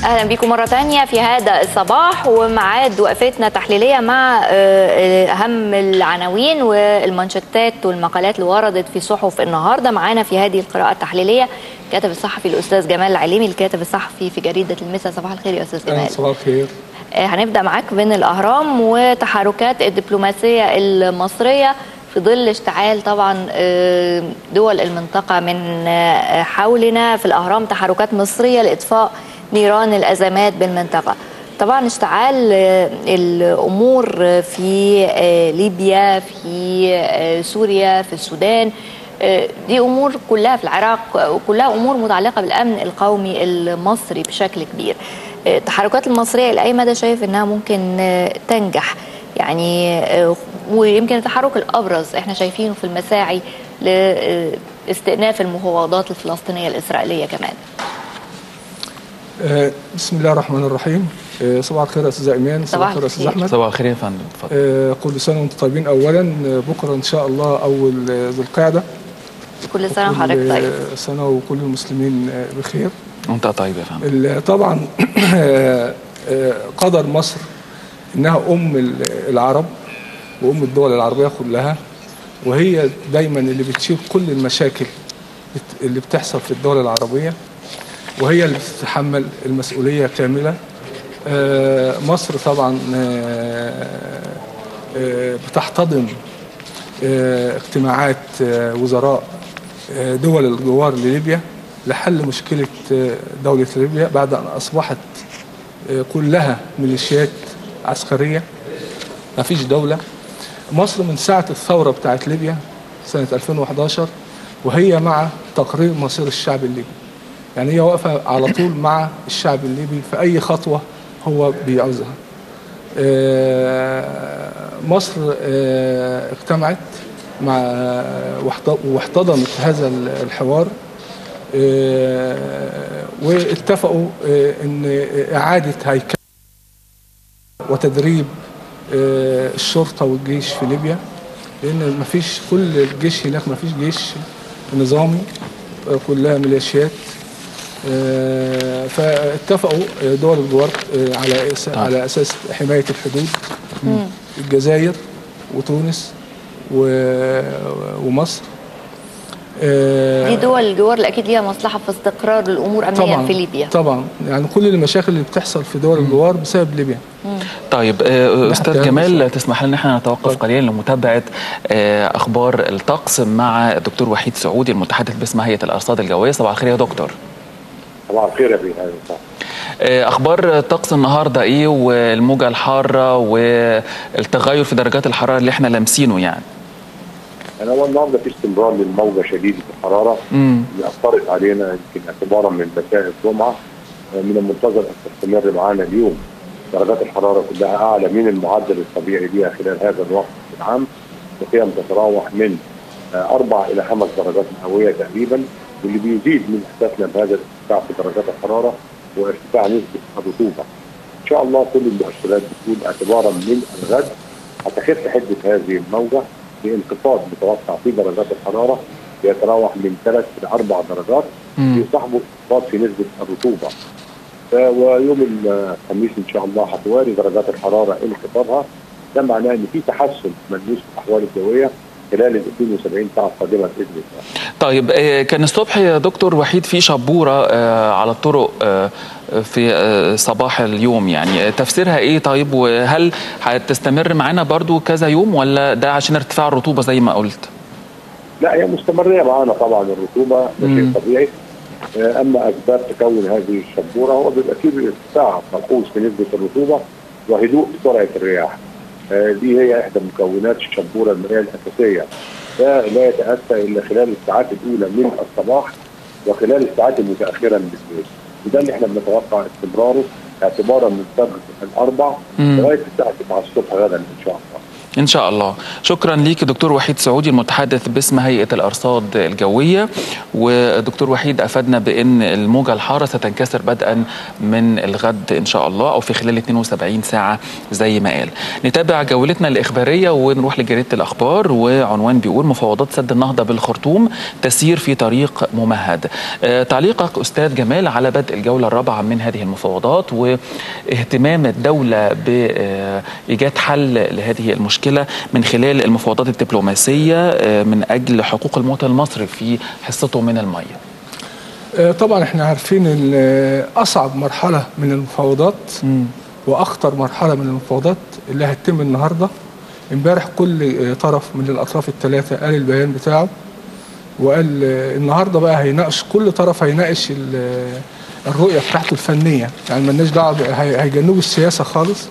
اهلا بكم مره ثانيه في هذا الصباح ومعاد وقفتنا التحليليه مع اهم العناوين والمانشيتات والمقالات اللي وردت في صحف النهارده معانا في هذه القراءه التحليليه كاتب الصحفي الاستاذ جمال العليمي الكاتب الصحفي في جريده المسا صباح الخير يا استاذ جمال صباح الخير هنبدا معاك من الاهرام وتحركات الدبلوماسيه المصريه في ظل اشتعال طبعا دول المنطقه من حولنا في الاهرام تحركات مصريه لاطفاء نيران الازمات بالمنطقه طبعا اشتعال الامور في ليبيا في سوريا في السودان دي امور كلها في العراق وكلها امور متعلقه بالامن القومي المصري بشكل كبير التحركات المصريه الى اي مدى شايف انها ممكن تنجح يعني ويمكن التحرك الابرز احنا شايفينه في المساعي لاستئناف المفاوضات الفلسطينيه الاسرائيليه كمان بسم الله الرحمن الرحيم صباح الخير يا استاذ ايمان صباح الخير يا استاذ احمد صباح الخير يا فندم اتفضل كل سنه وانتم طيبين اولا بكره ان شاء الله اول ذو القعده كل سنه وحضرتك طيب سنه وكل المسلمين بخير وانت طيب يا فندم طبعا قدر مصر انها ام العرب وام الدول العربيه كلها وهي دايما اللي بتشيل كل المشاكل اللي بتحصل في الدول العربيه وهي اللي بتتحمل المسؤوليه كامله مصر طبعا بتحتضن اجتماعات وزراء دول الجوار لليبيا لحل مشكله دوله ليبيا بعد ان اصبحت كلها ميليشيات عسكريه ما فيش دوله مصر من ساعه الثوره بتاعت ليبيا سنه 2011 وهي مع تقرير مصير الشعب الليبي يعني هي واقفه على طول مع الشعب الليبي في اي خطوه هو بيعوزها مصر اجتمعت مع واحتضنت هذا الحوار واتفقوا ان اعاده هيكله وتدريب الشرطه والجيش في ليبيا لان ما فيش كل الجيش هناك ما فيش جيش نظامي كلها ميليشيات فاتفقوا دول الجوار على على اساس حمايه الحدود الجزائر وتونس ومصر دي دول الجوار اللي اكيد ليها مصلحه في استقرار الامور امنيا طبعا في ليبيا طبعا يعني كل المشاكل اللي بتحصل في دول الجوار بسبب ليبيا طيب استاذ جمال تسمح لنا احنا نتوقف قليلا لمتابعه اخبار الطقس مع الدكتور وحيد سعودي المتحدث باسم هيئه الارصاد الجويه صباح الخير يا دكتور صباح الخير يا بيه اخبار الطقس النهارده ايه والموجه الحاره والتغير في درجات الحراره اللي احنا لامسينه يعني انا هو النهارده في استمرار للموجه شديده الحراره امم اللي اثرت علينا يمكن اعتبارا من مساء الجمعه من المنتظر ان تستمر معانا اليوم درجات الحراره كلها اعلى من المعدل الطبيعي ليها خلال هذا الوقت في العام وقيم تتراوح من اربع الى خمس درجات مئويه تقريبا واللي بيزيد من احساسنا بهذا الارتفاع في درجات الحراره وارتفاع نسبه الرطوبه. ان شاء الله كل المؤشرات بتقول اعتبارا من الغد هتخف حده هذه الموجه بانخفاض متوقع في درجات الحراره يتراوح من ثلاث الى اربع درجات يصاحبه انخفاض في نسبه الرطوبه. ويوم الخميس ان شاء الله هتواري درجات الحراره انخفاضها ده معناه ان في تحسن ملموس في الاحوال الجويه خلال ال 72 ساعه القادمه باذن الله. طيب كان الصبح يا دكتور وحيد في شبوره على الطرق في صباح اليوم يعني تفسيرها ايه طيب وهل هتستمر معانا برضو كذا يوم ولا ده عشان ارتفاع الرطوبه زي ما قلت؟ لا هي مستمريه معانا طبعا الرطوبه ده شيء طبيعي اما اسباب تكون هذه الشبوره هو بيبقى فيه ارتفاع ملحوظ في نسبه الرطوبه وهدوء في سرعه الرياح. دي هي احدى مكونات الشبوره المائيه الاساسيه. ده لا يتاتى الا خلال الساعات الاولى من الصباح وخلال الساعات المتاخره من الليل. وده اللي احنا بنتوقع استمراره اعتبارا من فجر الاربع لغايه الساعه 9 الصبح غدا ان شاء الله. ان شاء الله شكرا ليك دكتور وحيد سعودي المتحدث باسم هيئه الارصاد الجويه ودكتور وحيد افادنا بان الموجه الحاره ستنكسر بدءا من الغد ان شاء الله او في خلال 72 ساعه زي ما قال نتابع جولتنا الاخباريه ونروح لجريده الاخبار وعنوان بيقول مفاوضات سد النهضه بالخرطوم تسير في طريق ممهد آه تعليقك استاذ جمال على بدء الجوله الرابعه من هذه المفاوضات واهتمام الدوله بايجاد حل لهذه المشكله من خلال المفاوضات الدبلوماسيه من اجل حقوق المواطن المصري في حصته من الميه. طبعا احنا عارفين ان اصعب مرحله من المفاوضات م. واخطر مرحله من المفاوضات اللي هتتم النهارده امبارح كل طرف من الاطراف الثلاثه قال البيان بتاعه وقال النهارده بقى هيناقش كل طرف هيناقش الرؤيه بتاعته الفنيه يعني مالناش دعوه هيجنبوا السياسه خالص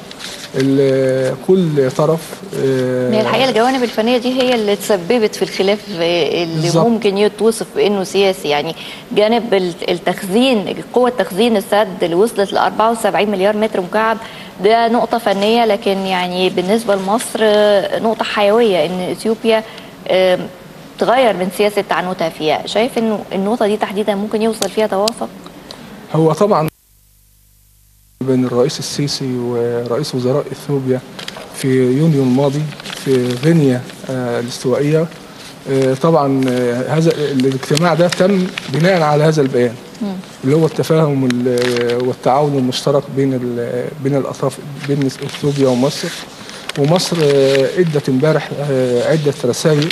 كل طرف هي الحقيقه الجوانب الفنيه دي هي اللي تسببت في الخلاف اللي بالزبط. ممكن يتوصف بانه سياسي يعني جانب التخزين قوه تخزين السد اللي وصلت ل 74 مليار متر مكعب ده نقطه فنيه لكن يعني بالنسبه لمصر نقطه حيويه ان اثيوبيا تغير من سياسه تعنتها فيها شايف انه النقطه دي تحديدا ممكن يوصل فيها توافق هو طبعا بين الرئيس السيسي ورئيس وزراء اثيوبيا في يونيو الماضي في غينيا الاستوائيه طبعا هذا الاجتماع ده تم بناء على هذا البيان اللي هو التفاهم والتعاون المشترك بين بين الاطراف بين اثيوبيا ومصر ومصر ادت امبارح عده رسائل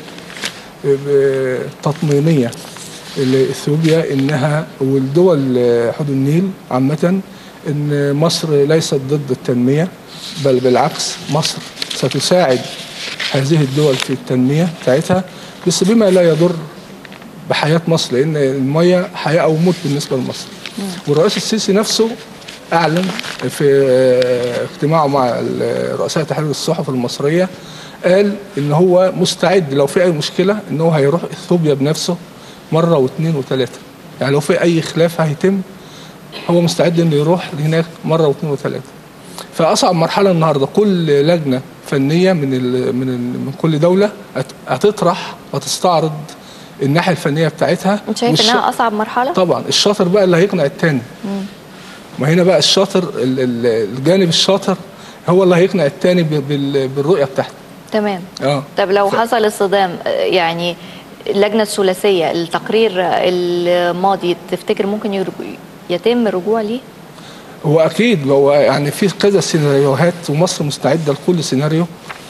تطمينيه لاثيوبيا انها والدول حوض النيل عامه ان مصر ليست ضد التنميه بل بالعكس مصر ستساعد هذه الدول في التنميه بتاعتها بس بما لا يضر بحياه مصر لان الميه حياه او موت بالنسبه لمصر والرئيس السيسي نفسه اعلن في اجتماعه مع رؤساء تحرير الصحف المصريه قال ان هو مستعد لو في اي مشكله ان هو هيروح اثيوبيا بنفسه مره واثنين وثلاثه يعني لو في اي خلاف هيتم هو مستعد انه يروح هناك مره واثنين وثلاثه فاصعب مرحله النهارده كل لجنه فنيه من ال من ال من كل دوله هتطرح وتستعرض الناحيه الفنيه بتاعتها انت شايف انها اصعب مرحله طبعا الشاطر بقى اللي هيقنع الثاني ما هنا بقى الشاطر الجانب الشاطر هو اللي هيقنع الثاني بالرؤيه بتاعته تمام اه طب لو ف... حصل الصدام يعني اللجنه الثلاثيه التقرير الماضي تفتكر ممكن يتم الرجوع ليه؟ هو اكيد هو يعني في كذا سيناريوهات ومصر مستعده لكل سيناريو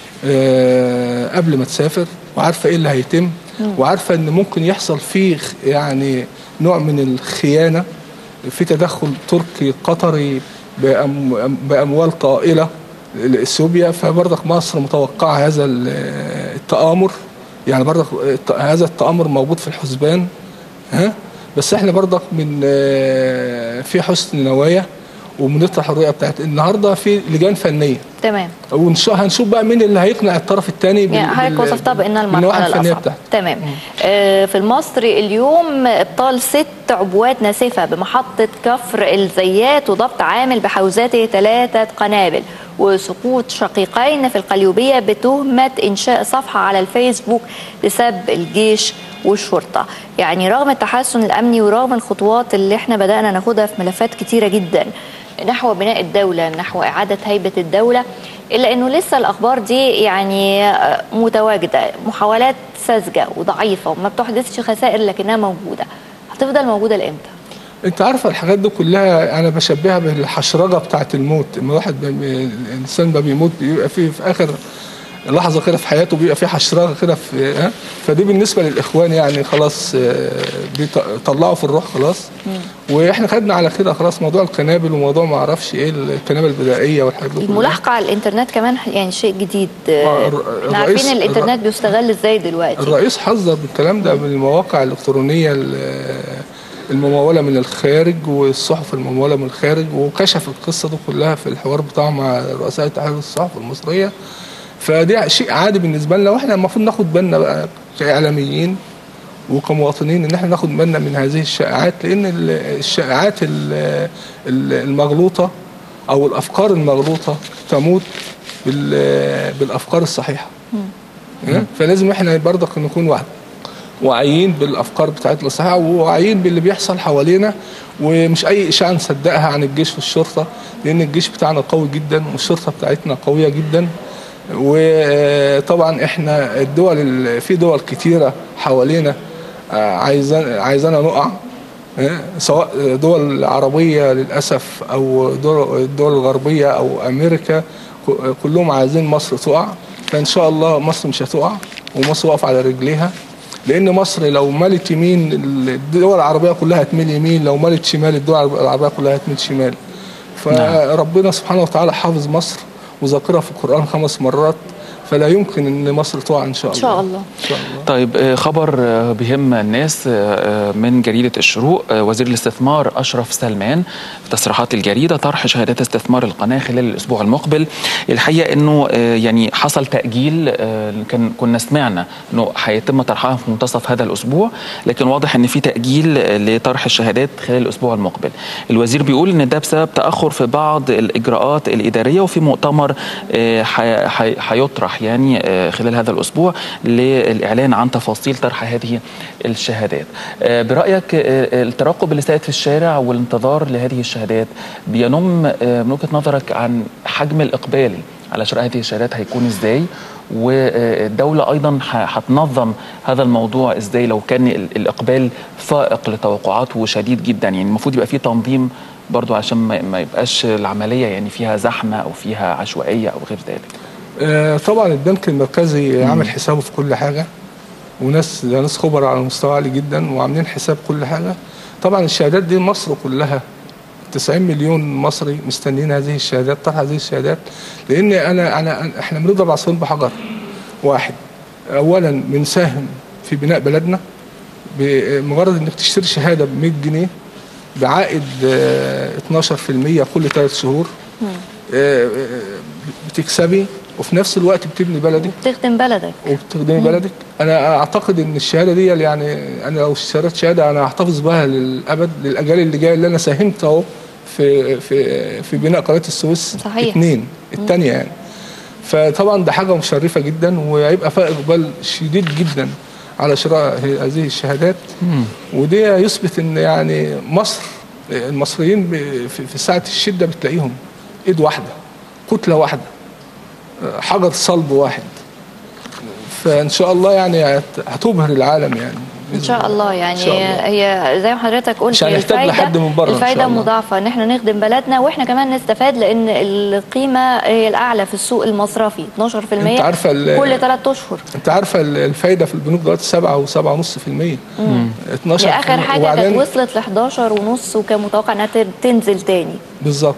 آه قبل ما تسافر وعارفه ايه اللي هيتم وعارفه ان ممكن يحصل فيه يعني نوع من الخيانه في تدخل تركي قطري بأم باموال طائله لاثيوبيا فبرضك مصر متوقعه هذا التآمر يعني برضك هذا التآمر موجود في الحسبان ها بس احنا برضك من في حسن نوايا وبنطرح الرؤيه بتاعت النهارده في لجان فنيه تمام وهنشوف بقى مين اللي هيقنع الطرف الثاني يعني حضرتك وصفتها بانها المرحله الاصعب تمام آه في المصري اليوم ابطال ست عبوات ناسفه بمحطه كفر الزيات وضبط عامل بحوزاته ثلاثه قنابل وسقوط شقيقين في القليوبيه بتهمه انشاء صفحه على الفيسبوك لسب الجيش والشرطه يعني رغم التحسن الامني ورغم الخطوات اللي احنا بدانا ناخدها في ملفات كتيره جدا نحو بناء الدوله نحو اعاده هيبه الدوله الا انه لسه الاخبار دي يعني متواجده محاولات ساذجه وضعيفه وما بتحدثش خسائر لكنها موجوده هتفضل موجوده لامتى انت عارفه الحاجات دي كلها انا بشبهها بالحشرجه بتاعه الموت لما واحد الانسان ما بيموت بيبقى فيه في اخر لحظه كده في حياته بيبقى في حشرجه كده في ها فدي بالنسبه للاخوان يعني خلاص بيطلعوا في الروح خلاص واحنا خدنا على كده خلاص موضوع القنابل وموضوع ما اعرفش ايه القنابل البدائيه والحاجات دي الملاحقه على الانترنت كمان يعني شيء جديد احنا عارفين الانترنت بيستغل ازاي دلوقتي الرئيس حذر بالكلام ده من المواقع الالكترونيه المموله من الخارج والصحف المموله من الخارج وكشف القصه دي كلها في الحوار بتاعه مع رؤساء تحرير الصحف المصريه فدي شيء عادي بالنسبه لنا واحنا المفروض ناخد بالنا بقى كاعلاميين وكمواطنين ان احنا ناخد بالنا من هذه الشائعات لان الشائعات المغلوطه او الافكار المغلوطه تموت بال- بالافكار الصحيحه ها؟ فلازم احنا برضك نكون واحد واعيين بالافكار بتاعتنا الصحيحه وواعيين باللي بيحصل حوالينا ومش اي اشاعه نصدقها عن الجيش والشرطه لان الجيش بتاعنا قوي جدا والشرطه بتاعتنا قويه جدا وطبعا احنا الدول ال- في دول كتيره حوالينا آه، عايزان عايزانا نقع آه، سواء دول عربيه للاسف او دول الدول الغربيه او امريكا ك- كلهم عايزين مصر تقع فان شاء الله مصر مش هتقع ومصر واقفه على رجليها لان مصر لو مالت يمين الدول العربيه كلها هتميل يمين لو مالت شمال الدول العربيه كلها هتميل شمال فربنا سبحانه وتعالى حافظ مصر وذكرها في القران خمس مرات فلا يمكن ان مصر تقع ان شاء ان الله شاء الله ان شاء الله طيب آه، خبر آه، بيهم الناس آه، آه، من جريدة الشروق آه، وزير الاستثمار أشرف سلمان في تصريحات الجريدة طرح شهادات استثمار القناة خلال الأسبوع المقبل الحقيقة أنه آه، يعني حصل تأجيل آه، كان كنا سمعنا أنه هيتم طرحها في منتصف هذا الأسبوع لكن واضح أن في تأجيل آه، لطرح الشهادات خلال الأسبوع المقبل الوزير بيقول أن ده بسبب تأخر في بعض الإجراءات الإدارية وفي مؤتمر آه، حي- حي- هيطرح يعني آه، خلال هذا الأسبوع للإعلان عن تفاصيل طرح هذه الشهادات آه، برأيك آه، الترقب اللي سائد في الشارع والانتظار لهذه الشهادات بينم آه، من وجهة نظرك عن حجم الإقبال على شراء هذه الشهادات هيكون إزاي والدولة أيضا ح- هتنظم هذا الموضوع إزاي لو كان ال- الإقبال فائق لتوقعات وشديد جدا يعني المفروض يبقى فيه تنظيم برضو عشان ما ما يبقاش العملية يعني فيها زحمة أو فيها عشوائية أو غير ذلك آه، طبعا البنك المركزي عامل حسابه في كل حاجه وناس ده ناس خبراء على مستوى عالي جدا وعاملين حساب كل حاجه طبعا الشهادات دي مصر كلها 90 مليون مصري مستنيين هذه الشهادات طرح هذه الشهادات لان انا انا احنا بنضرب عصفورين بحجر واحد اولا بنساهم في بناء بلدنا بمجرد انك تشتري شهاده ب 100 جنيه بعائد آه، 12% كل ثلاث شهور آه، آه، بتكسبي وفي نفس الوقت بتبني بلدك تخدم بلدك وبتخدمي بلدك انا اعتقد ان الشهاده دي يعني انا لو اشتريت شهاده انا هحتفظ بها للابد للاجيال اللي جايه اللي انا ساهمت اهو في في في بناء قناه السويس صحيح. اثنين الثانيه يعني فطبعا ده حاجه مشرفه جدا وهيبقى فيها اقبال شديد جدا على شراء هذه الشهادات ودي يثبت ان يعني مصر المصريين ب- في في ساعه الشده بتلاقيهم ايد واحده كتله واحده حجر صلب واحد فان شاء الله يعني هت- هتبهر العالم يعني ان شاء الله يعني إن شاء الله. هي زي ما حضرتك قلت مش هنحتاج الفايدة- لحد من بره إن الفايده شاء الله. مضاعفه ان احنا نخدم بلدنا واحنا كمان نستفاد لان القيمه هي الاعلى في السوق المصرفي 12% أنت عارفة ال- كل ثلاث اشهر انت عارفه ال- الفايده في البنوك دلوقتي 7 و 7.5% 12 هي اخر حاجه كانت وبعدين وصلت ل 11 ونص وكان متوقع انها تر- تنزل تاني بالظبط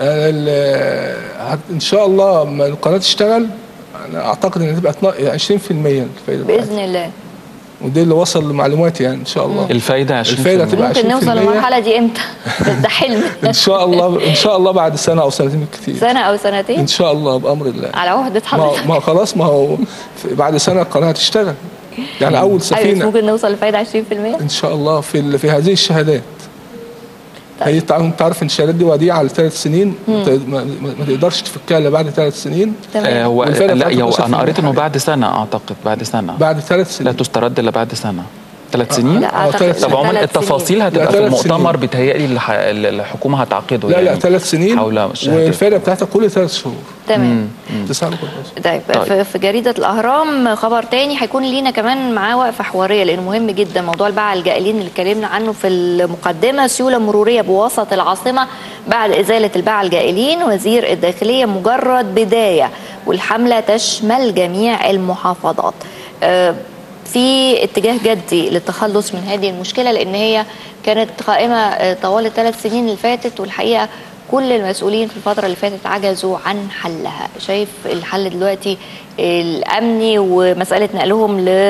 ال- هت- ان شاء الله لما القناه تشتغل انا اعتقد ان تبقى 20% الفايده باذن الله ودي اللي وصل لمعلوماتي يعني ان شاء الله الفايدة 20% الفايدة تبقى ممكن نوصل 20% للمرحله دي امتى بس ده حلم ان شاء الله ان شاء الله بعد سنه او سنتين بالكثير سنه او ان سنتين شاء الله بامر الله على عهده ما هو- حضرتك ما هو خلاص ما هو في- بعد سنه القناه هتشتغل يعني اول ايوه بس سفينه ممكن نوصل لفايده 20% ان شاء الله في ال- في هذه الشهادات طيب. هي تع- انت عارف ان الشهادات دي وديعه لثلاث سنين ما ت- ما, ما ما تقدرش تفكها الا بعد ثلاث سنين آه، تمام هو والفايدة لا بتاعته هو 12% انا قريت انه حاليا. بعد سنه اعتقد بعد سنه بعد ثلاث لا سنين تسترد الا بعد سنه ثلاث سنين لا آه، اعتقد ثلاث طب سنين. عموما ثلاث سنين. التفاصيل هتبقى لا، في ثلاث المؤتمر سنين. بيتهيألي الح- الحكومه هتعقده لا يعني لا ثلاث سنين حول الشهادات. والفايده بتاعتها كل ثلاث شهور تمام تسعة كل شهور طيب, طيب. في- في جريدة الأهرام خبر تاني هيكون لينا كمان معاه وقفة حوارية لأنه مهم جدا موضوع الباعة الجائلين اللي اتكلمنا عنه في المقدمة سيولة مرورية بوسط العاصمة بعد إزالة الباعة الجائلين وزير الداخلية مجرد بداية والحملة تشمل جميع المحافظات آه، في اتجاه جدي للتخلص من هذه المشكلة لأن هي كانت قائمة آه، طوال الثلاث سنين اللي فاتت والحقيقة كل المسؤولين في الفترة اللي فاتت عجزوا عن حلها شايف الحل دلوقتي الأمني ومسألة نقلهم ل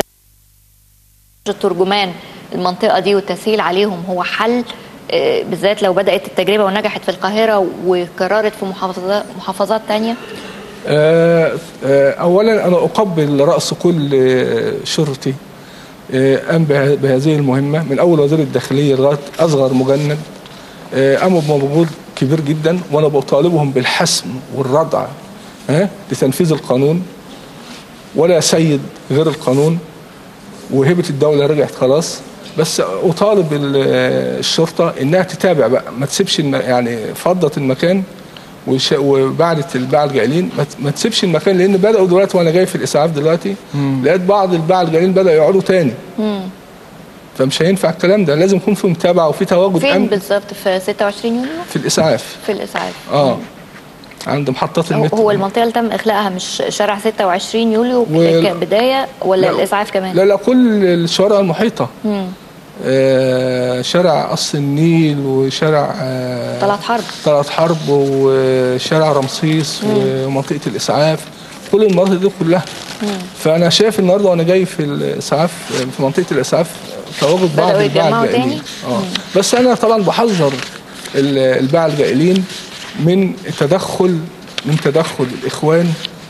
الترجمان المنطقة دي والتسهيل عليهم هو حل آه، بالذات لو بدأت التجربة ونجحت في القاهرة وكررت في محافظات محافظات تانية آه، آه، اولا انا اقبل راس كل آه، شرطي آه، قام به- بهذه المهمه من اول وزير الداخليه لغايه اصغر مجند آه، قاموا بمجهود كبير جدا وانا بطالبهم بالحسم والردع ها لتنفيذ القانون ولا سيد غير القانون وهبه الدوله رجعت خلاص بس اطالب ال- الشرطه انها تتابع بقى ما تسيبش الم- يعني فضت المكان وش- وبعدت الباعة الجائلين ما ت- ما تسيبش المكان لان بداوا دلوقتي وانا جاي في الاسعاف دلوقتي لقيت بعض الباعة الجائلين بداوا يقعدوا تاني فمش هينفع الكلام ده لازم يكون في متابعه وفي تواجد فين امن بالظبط في 26 يونيو في الاسعاف في الاسعاف اه عند محطات هو- المترو هو المنطقه اللي تم اخلاءها مش شارع 26 يوليو و- كبدايه ولا لا. الاسعاف كمان لا لا كل الشوارع المحيطه مم. آه شارع قصر النيل وشارع آه طلعت حرب طلعت حرب وشارع رمسيس ومنطقه الاسعاف كل المناطق دي كلها فانا شايف النهارده وانا جاي في الاسعاف في منطقه الاسعاف تواجد بعض بدأوا الباعة يتجمعوا الجائلين تاني؟ اه بس انا طبعا بحذر ال- الباعة الجائلين من التدخل من تدخل الاخوان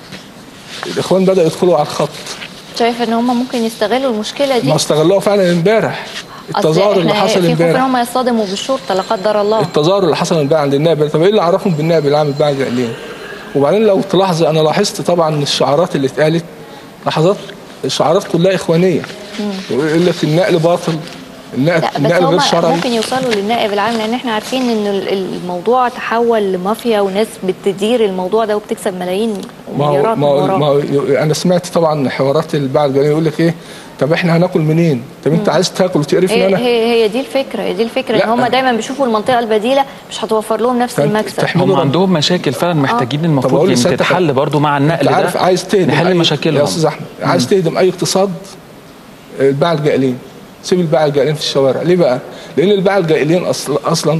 الاخوان بداوا يدخلوا على الخط شايف ان هم ممكن يستغلوا المشكله دي ما استغلوها فعلا امبارح أصل التظاهر اللي إحنا حصل في خوف ان امبارح هم يصطدموا بالشرطه لا قدر الله التظاهر اللي حصل امبارح عند النائب طب ايه اللي عرفهم بالنائب العام الباعة الجائلين وبعدين لو تلاحظ انا لاحظت طبعا الشعارات اللي اتقالت لحظات الشعارات كلها اخوانيه يقول لك النقل باطل النقل, لا بس النقل غير هم شرعي ممكن يوصلوا للنائب العام لان احنا عارفين ان ال- الموضوع تحول لمافيا وناس بتدير الموضوع ده وبتكسب ملايين ما هو ومليارات من ما هو, وراه ما هو انا سمعت طبعا حوارات الباعة الجائلين يقول لك ايه طب احنا هناكل منين؟ طب انت عايز تاكل وتقرفني هي انا؟ هي هي دي الفكره هي دي الفكره ان لا. هم دايما بيشوفوا المنطقه البديله مش هتوفر لهم نفس فأنت المكسب تحمل هم ربنا. عندهم مشاكل فعلا محتاجين طب المفروض أقول يعني لسيادتك تتحل برضو مع النقل انت ده عارف عايز تهدم نحل أي- يا مشاكلهم استاذ احمد عايز تهدم اي اقتصاد الباعة الجائلين سيب الباعة الجائلين في الشوارع ليه بقى؟ لان الباعة الجائلين اصلا اصلا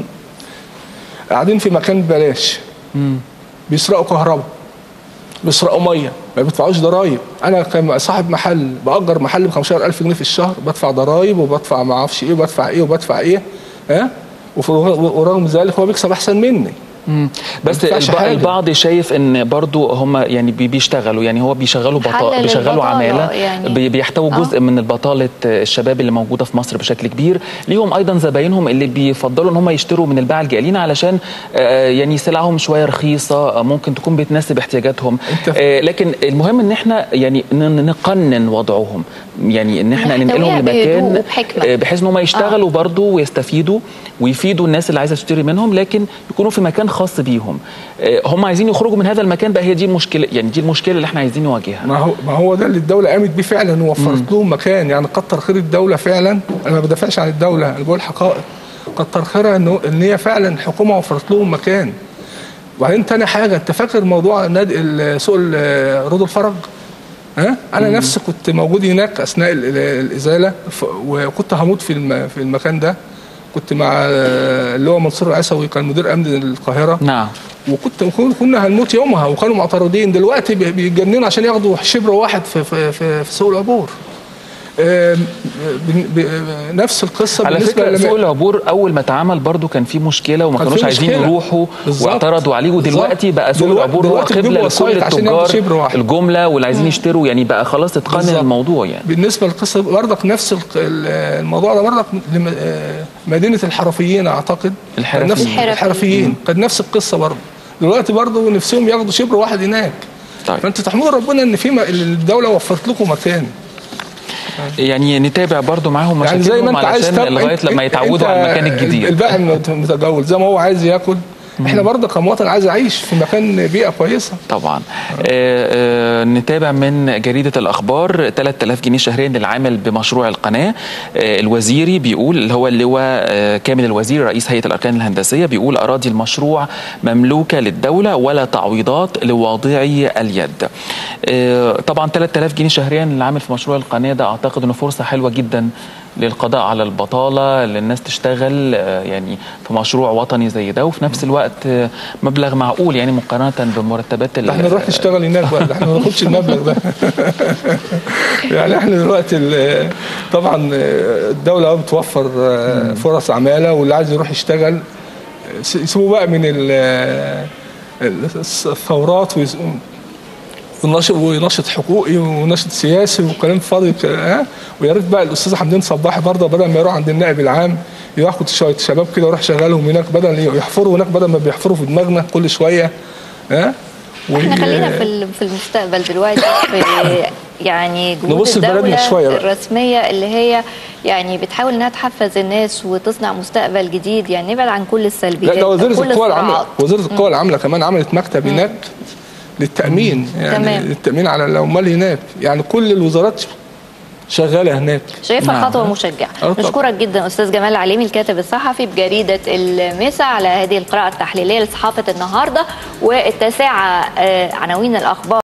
قاعدين في مكان ببلاش بيسرقوا كهرباء بيسرقوا ميه ما بيدفعوش ضرايب انا كصاحب محل باجر محل ب 15000 جنيه في الشهر بدفع ضرايب وبدفع ما اعرفش ايه وبدفع ايه وبدفع ايه ها وفي- ورغم ذلك هو بيكسب احسن مني مم. بس ينفعش الب- حاجة. البعض شايف ان برضو هم يعني بي- بيشتغلوا يعني هو بيشغلوا بطا... حل بيشغلوا للبطالة عماله يعني. بي- بيحتووا آه. جزء من البطاله الشباب اللي موجوده في مصر بشكل كبير ليهم ايضا زباينهم اللي بيفضلوا ان هم يشتروا من الباعة الجائلين علشان آه، يعني سلعهم شويه رخيصه آه، ممكن تكون بتناسب احتياجاتهم أنت ف- آه، لكن المهم ان احنا يعني ن- نقنن وضعهم يعني ان احنا نحتويها ننقلهم بهدوء لمكان وبحكمة. آه، بحيث ان هم يشتغلوا برضو ويستفيدوا ويفيدوا الناس اللي عايزه تشتري منهم لكن يكونوا في مكان خاص بيهم آه، هم عايزين يخرجوا من هذا المكان بقى هي دي المشكله يعني دي المشكله اللي احنا عايزين نواجهها ما هو ما هو ده اللي الدوله قامت بيه فعلا ووفرت لهم مكان يعني كتر خير الدوله فعلا انا ما بدافعش عن الدوله انا بقول حقائق كتر خيرها انه ان هي فعلا الحكومه وفرت لهم مكان وبعدين تاني حاجه انت فاكر موضوع نادي ال- سوق ال- رود الفرج ها انا نفسي كنت موجود هناك اثناء ال- ال- الازاله ف- وكنت هموت في الم- في المكان ده كنت مع آه، اللي هو منصور العسوي كان مدير امن القاهره نعم وكنت كنا هنموت يومها وكانوا معترضين دلوقتي بي- بيتجننوا عشان ياخدوا شبر واحد في في في, في سوق العبور آم، بن- ب- نفس القصه على بالنسبه فكره لما- سوق العبور اول ما اتعمل برضو كان في مشكله وما كان كانوش في عايزين مشكلة. يروحوا بالظبط. واعترضوا عليه ودلوقتي بالظبط. بقى سوق دلوقتي- العبور هو دلوقتي قبله بيجيبوا لكل وسايط عشان ياخدوا التجار شبر واحد. الجمله واللي عايزين يشتروا يعني بقى خلاص اتقنن بالظبط. الموضوع يعني بالنسبه للقصه برضك نفس الق- ال- الموضوع ده برضك لم- آه، مدينه الحرفيين اعتقد الحرفيين. كان نفس الحرفيين. الحرفيين كانت نفس القصه برضه دلوقتي برضه نفسهم ياخدوا شبر واحد هناك طيب. فانت تحمدوا ربنا ان في م- الدوله وفرت لكم مكان يعني نتابع برضو معاهم يعني زي ما مشاكلهم انت عايز علشان تاكل- لغايه انت- لما انت- يتعودوا على انت المكان الجديد الباقي مت- متجول زي ما هو عايز ياكل احنا برضه كمواطن عايز اعيش في مكان بيئه كويسه طبعا آه آه نتابع من جريدة الأخبار 3000 جنيه شهريا للعامل بمشروع القناة آه الوزيري بيقول اللي هو اللواء آه كامل الوزير رئيس هيئة الأركان الهندسية بيقول أراضي المشروع مملوكة للدولة ولا تعويضات لواضعي اليد آه طبعا 3000 جنيه شهريا للعامل في مشروع القناة ده أعتقد أنه فرصة حلوة جدا للقضاء على البطالة للناس تشتغل آه، يعني في مشروع وطني زي ده وفي نفس الوقت آه، مبلغ معقول يعني مقارنة بمرتبات ال- ده احنا نروح نشتغل هناك بقى ده احنا ما ناخدش المبلغ ده يعني احنا دلوقتي ال- طبعا الدوله أهو بتوفر فرص عماله واللي عايز يروح يشتغل يسيبوا بقى من ال- الثورات ويس- ونشط ونشط حقوقي ونشط سياسي وكلام فاضي ك- ها ويا ريت بقى الاستاذ حمدين صباحي برضه بدل ما يروح عند النائب العام ياخد شويه شباب كده ويروح شغالهم هناك بدل يحفروا هناك بدل ما بيحفروا في دماغنا كل شويه ها احنا و- خلينا في ال- في المستقبل دلوقتي في يعني جهود نبص لبلدنا الدولة شوية بقى. الرسمية اللي هي يعني بتحاول انها تحفز الناس وتصنع مستقبل جديد يعني نبعد عن كل السلبيات لا ده وزيرة وكل القوى العاملة الصراعات. وزيرة القوى العاملة كمان عملت مكتب هناك للتأمين يعني تمام. للتأمين على العمال هناك يعني كل الوزارات شغالة هناك شايفها نعم. خطوة مشجعة آه طبعا. نشكرك جدا أستاذ جمال العليمي الكاتب الصحفي بجريدة المسا على هذه القراءة التحليلية لصحافة النهاردة والتاسعة آه، عناوين الأخبار